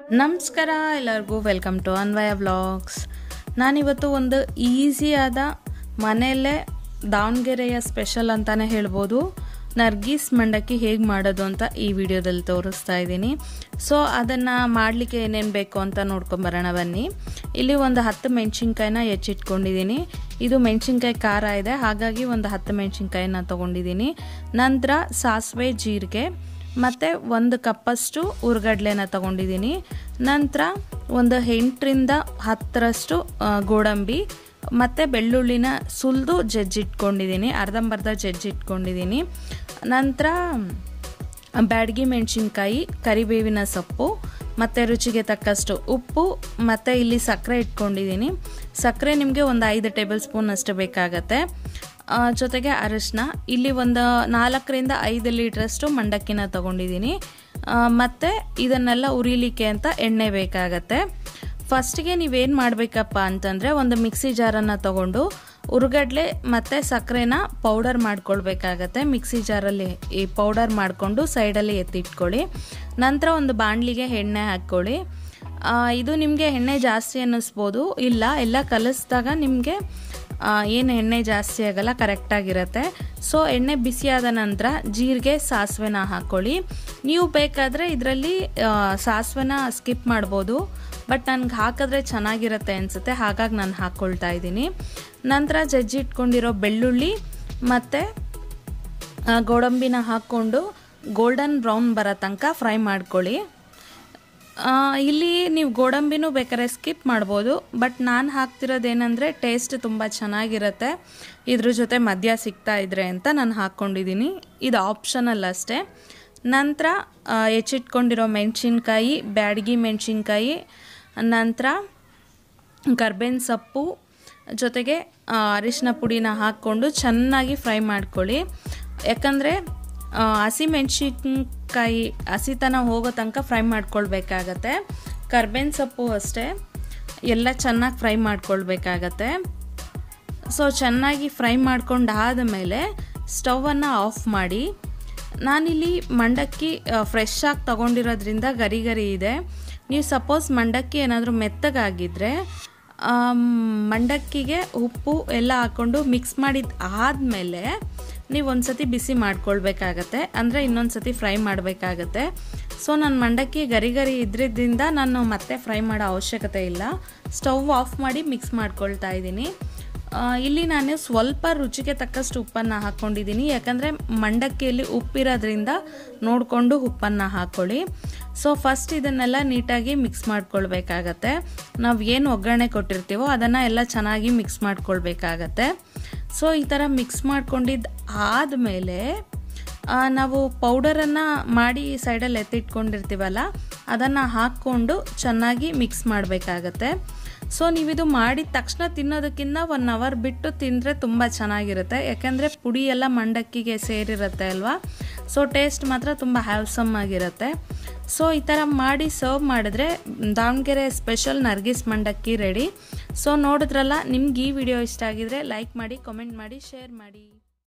ನಮಸ್ಕಾರ ಎಲ್ಲರಿಗೂ welcome to ಅನ್ವಯ ವ್ಲಾಗ್ಸ್ ನಾನಿವತ್ತು ಒಂದು ಈಸಿಯಾದ ಮನೆಯಲ್ಲೇ ದಾವಣಗೆರೆಯ ಸ್ಪೆಷಲ್ ಅಂತಲೇ ಹೇಳ್ಬೋದು ನರ್ಗೀಸ್ ಮಂಡಕ್ಕಿ ಹೇಗೆ ಮಾಡೋದು ಅಂತ ಈ ವಿಡಿಯೋದಲ್ಲಿ ತೋರಿಸ್ತಾ ಇದ್ದೀನಿ ಸೊ ಅದನ್ನು ಮಾಡಲಿಕ್ಕೆ ಏನೇನು ಬೇಕು ಅಂತ ನೋಡ್ಕೊಂಬರೋಣ ಬನ್ನಿ ಇಲ್ಲಿ ಒಂದು ಹತ್ತು ಮೆಣಸಿನ್ಕಾಯಿನ ಹೆಚ್ಚಿಟ್ಕೊಂಡಿದ್ದೀನಿ ಇದು ಮೆಣಸಿನ್ಕಾಯಿ ಖಾರ ಇದೆ ಹಾಗಾಗಿ ಒಂದು ಹತ್ತು ಮೆಣಸಿನ್ಕಾಯಿನ ತೊಗೊಂಡಿದ್ದೀನಿ ನಂತರ ಸಾಸಿವೆ ಜೀರಿಗೆ ಮತ್ತು ಒಂದು ಕಪ್ಪಷ್ಟು ಉರ್ಗಡ್ಲೆನ ತೊಗೊಂಡಿದ್ದೀನಿ ನಂತರ ಒಂದು ಎಂಟರಿಂದ ಹತ್ತರಷ್ಟು ಆ, ಗೋಡಂಬಿ ಮತ್ತು ಬೆಳ್ಳುಳ್ಳಿನ ಸುಲಿದು ಜಜ್ಜಿಟ್ಕೊಂಡಿದ್ದೀನಿ ಅರ್ಧಂಬರ್ಧ ಜಜ್ಜಿಟ್ಕೊಂಡಿದ್ದೀನಿ ನಂತರ ಬ್ಯಾಡಗಿ ಮೆಣಸಿನ್ಕಾಯಿ ಕರಿಬೇವಿನ ಸೊಪ್ಪು ಮತ್ತು ರುಚಿಗೆ ತಕ್ಕಷ್ಟು ಉಪ್ಪು ಮತ್ತು ಇಲ್ಲಿ ಸಕ್ಕರೆ ಇಟ್ಕೊಂಡಿದ್ದೀನಿ ಸಕ್ಕರೆ ನಿಮಗೆ ಒಂದು ಐದು ಟೇಬಲ್ ಸ್ಪೂನ್ ಅಷ್ಟು ಬೇಕಾಗತ್ತೆ ಆ, ಜೊತೆಗೆ ಅರಿಶಿನ ಇಲ್ಲಿ ಒಂದು ನಾಲ್ಕರಿಂದ ಐದು ಲೀಟ್ರಷ್ಟು ಮಂಡಕ್ಕಿನ ತೊಗೊಂಡಿದ್ದೀನಿ ಮತ್ತು ಇದನ್ನೆಲ್ಲ ಉರಿಲಿಕ್ಕೆ ಅಂತ ಎಣ್ಣೆ ಬೇಕಾಗತ್ತೆ ಫಸ್ಟಿಗೆ ನೀವೇನು ಮಾಡಬೇಕಪ್ಪ ಅಂತಂದರೆ ಒಂದು ಮಿಕ್ಸಿ ಜಾರನ್ನು ತಗೊಂಡು ಉರುಗಡ್ಲೆ ಮತ್ತು ಸಕ್ಕರೆನ ಪೌಡರ್ ಮಾಡ್ಕೊಳ್ಬೇಕಾಗತ್ತೆ ಮಿಕ್ಸಿ ಜಾರಲ್ಲಿ ಈ ಪೌಡರ್ ಮಾಡಿಕೊಂಡು ಸೈಡಲ್ಲಿ ಎತ್ತಿಟ್ಕೊಳ್ಳಿ ನಂತರ ಒಂದು ಬಾಣಲಿಗೆ ಎಣ್ಣೆ ಹಾಕ್ಕೊಳ್ಳಿ ಆ, ಇದು ನಿಮಗೆ ಎಣ್ಣೆ ಜಾಸ್ತಿ ಅನ್ನಿಸ್ಬೋದು ಇಲ್ಲ ಎಲ್ಲ ಕಲಿಸಿದಾಗ ನಿಮಗೆ ಏನು ಎಣ್ಣೆ ಜಾಸ್ತಿ ಆಗಲ್ಲ ಕರೆಕ್ಟಾಗಿರುತ್ತೆ ಸೊ ಎಣ್ಣೆ ಬಿಸಿಯಾದ ನಂತರ ಜೀರಿಗೆ ಸಾಸಿವೆನ ಹಾಕ್ಕೊಳ್ಳಿ ನೀವು ಬೇಕಾದರೆ ಇದರಲ್ಲಿ ಸಾಸಿವೆನ ಸ್ಕಿಪ್ ಮಾಡ್ಬೋದು ಬಟ್ ನನಗೆ ಹಾಕಿದ್ರೆ ಚೆನ್ನಾಗಿರುತ್ತೆ ಅನಿಸುತ್ತೆ ಹಾಗಾಗಿ ನಾನು ಹಾಕ್ಕೊಳ್ತಾ ಇದ್ದೀನಿ ನಂತರ ಜಜ್ಜಿ ಇಟ್ಕೊಂಡಿರೋ ಬೆಳ್ಳುಳ್ಳಿ ಮತ್ತು ಆ, ಗೋಡಂಬಿನ ಹಾಕ್ಕೊಂಡು ಗೋಲ್ಡನ್ ಬ್ರೌನ್ ಬರೋ ತನಕ ಫ್ರೈ ಮಾಡ್ಕೊಳ್ಳಿ ಆ, ಇಲ್ಲಿ ನೀವು ಗೋಡಂಬಿನೂ ಬೇಕಾದ್ರೆ ಸ್ಕಿಪ್ ಮಾಡ್ಬೋದು ಬಟ್ ನಾನು ಹಾಕ್ತಿರೋದೇನೆಂದರೆ ಟೇಸ್ಟ್ ತುಂಬ ಚೆನ್ನಾಗಿರುತ್ತೆ ಇದ್ರ ಜೊತೆ ಮದ್ಯ ಸಿಗ್ತಾ ಇದ್ರೆ ಅಂತ ನಾನು ಹಾಕ್ಕೊಂಡಿದ್ದೀನಿ ಇದು ಆಪ್ಷನಲ್ ಅಷ್ಟೇ ನಂತರ ಆ, ಹೆಚ್ಚಿಟ್ಕೊಂಡಿರೋ ಮೆಣಸಿನ್ಕಾಯಿ ಬ್ಯಾಡಗಿ ಮೆಣಸಿನ್ಕಾಯಿ ನಂತರ ಕರ್ಬೇವಿನ ಸೊಪ್ಪು ಜೊತೆಗೆ ಆ, ಅರಿಶಿನ ಪುಡಿನ ಹಾಕ್ಕೊಂಡು ಚೆನ್ನಾಗಿ ಫ್ರೈ ಮಾಡ್ಕೊಳ್ಳಿ ಯಾಕಂದರೆ ಹಸಿ ಮೆಣಸಿನ್ಕಾಯಿ ಹಸಿತನ ಹೋಗೋ ತನಕ ಫ್ರೈ ಮಾಡ್ಕೊಳ್ಬೇಕಾಗತ್ತೆ ಕರ್ಬೇವಿನ ಸೊಪ್ಪು ಅಷ್ಟೇ ಎಲ್ಲ ಚೆನ್ನಾಗಿ ಫ್ರೈ ಮಾಡ್ಕೊಳ್ಬೇಕಾಗತ್ತೆ ಸೊ ಚೆನ್ನಾಗಿ ಫ್ರೈ ಮಾಡ್ಕೊಂಡಾದ ಮೇಲೆ ಸ್ಟವನ್ನು ಆಫ್ ಮಾಡಿ ನಾನಿಲ್ಲಿ ಮಂಡಕ್ಕಿ ಫ್ರೆಶ್ ಆಗಿ ತೊಗೊಂಡಿರೋದ್ರಿಂದ ಗರಿ ಗರಿ ಇದೆ ನೀವು ಸಪೋಸ್ ಮಂಡಕ್ಕಿ ಏನಾದರೂ ಮೆತ್ತಗಾಗಿದ್ದರೆ ಆಮ್, ಮಂಡಕ್ಕಿಗೆ ಉಪ್ಪು ಎಲ್ಲ ಹಾಕ್ಕೊಂಡು ಮಿಕ್ಸ್ ಮಾಡಿದ ಆದಮೇಲೆ ನೀವು ಒಂದು ಸತಿ ಬಿಸಿ ಮಾಡ್ಕೊಳ್ಬೇಕಾಗತ್ತೆ ಅಂದರೆ ಇನ್ನೊಂದು ಸತಿ ಫ್ರೈ ಮಾಡಬೇಕಾಗತ್ತೆ ಸೊ ನನ್ನ ಮಂಡಕ್ಕಿ ಗರಿ ಗರಿ ಇದ್ರಿಂದ ನಾನು ಮತ್ತೆ ಫ್ರೈ ಮಾಡೋ ಅವಶ್ಯಕತೆ ಇಲ್ಲ ಸ್ಟವ್ ಆಫ್ ಮಾಡಿ ಮಿಕ್ಸ್ ಮಾಡ್ಕೊಳ್ತಾ ಇದ್ದೀನಿ ಆ, ಇಲ್ಲಿ ನಾನು ಸ್ವಲ್ಪ ರುಚಿಗೆ ತಕ್ಕಷ್ಟು ಉಪ್ಪನ್ನು ಹಾಕ್ಕೊಂಡಿದ್ದೀನಿ ಯಾಕಂದರೆ ಮಂಡಕ್ಕಿಯಲ್ಲಿ ಉಪ್ಪಿರೋದ್ರಿಂದ ನೋಡಿಕೊಂಡು ಉಪ್ಪನ್ನು ಹಾಕ್ಕೊಳ್ಳಿ ಸೊ ಫಸ್ಟ್ ಇದನ್ನೆಲ್ಲ ನೀಟಾಗಿ ಮಿಕ್ಸ್ ಮಾಡ್ಕೊಳ್ಬೇಕಾಗತ್ತೆ ನಾವು ಏನು ಒಗ್ಗರಣೆ ಕೊಟ್ಟಿರ್ತೀವೋ ಅದನ್ನು ಎಲ್ಲ ಚೆನ್ನಾಗಿ ಮಿಕ್ಸ್ ಮಾಡ್ಕೊಳ್ಬೇಕಾಗತ್ತೆ ಸೊ ಈ ಥರ ಮಿಕ್ಸ್ ಮಾಡ್ಕೊಂಡಿದ್ದು ಆದಮೇಲೆ ಆ, ನಾವು ಪೌಡರನ್ನು ಮಾಡಿ ಸೈಡಲ್ಲಿ ಎತ್ತಿಟ್ಕೊಂಡಿರ್ತೀವಲ್ಲ ಅದನ್ನು ಹಾಕ್ಕೊಂಡು ಚೆನ್ನಾಗಿ ಮಿಕ್ಸ್ ಮಾಡಬೇಕಾಗತ್ತೆ ಸೊ ನೀವಿದು ಮಾಡಿದ ತಕ್ಷಣ ತಿನ್ನೋದಕ್ಕಿಂತ ಒನ್ ಅವರ್ ಬಿಟ್ಟು ತಿಂದರೆ ತುಂಬ ಚೆನ್ನಾಗಿರುತ್ತೆ ಯಾಕೆಂದರೆ ಪುಡಿ ಎಲ್ಲ ಮಂಡಕ್ಕಿಗೆ ಸೇರಿರುತ್ತೆ ಅಲ್ವಾ ಸೊ ಟೇಸ್ಟ್ ಮಾತ್ರ ತುಂಬ ಹ್ಯಾಲ್ಸಮ್ ಆಗಿರುತ್ತೆ ಸೊ ಈ ಥರ ಮಾಡಿ ಸರ್ವ್ ಮಾಡಿದ್ರೆ ದಾವಣಗೆರೆ ಸ್ಪೆಷಲ್ ನರ್ಗಿಸ್ ಮಂಡಕ್ಕಿ ರೆಡಿ ಸೊ ನೋಡಿದ್ರಲ್ಲ ನಿಮ್ಗೆ ಈ ವಿಡಿಯೋ ಇಷ್ಟ ಆಗಿದ್ರೆ ಲೈಕ್ ಮಾಡಿ ಕಮೆಂಟ್ ಮಾಡಿ ಶೇರ್ ಮಾಡಿ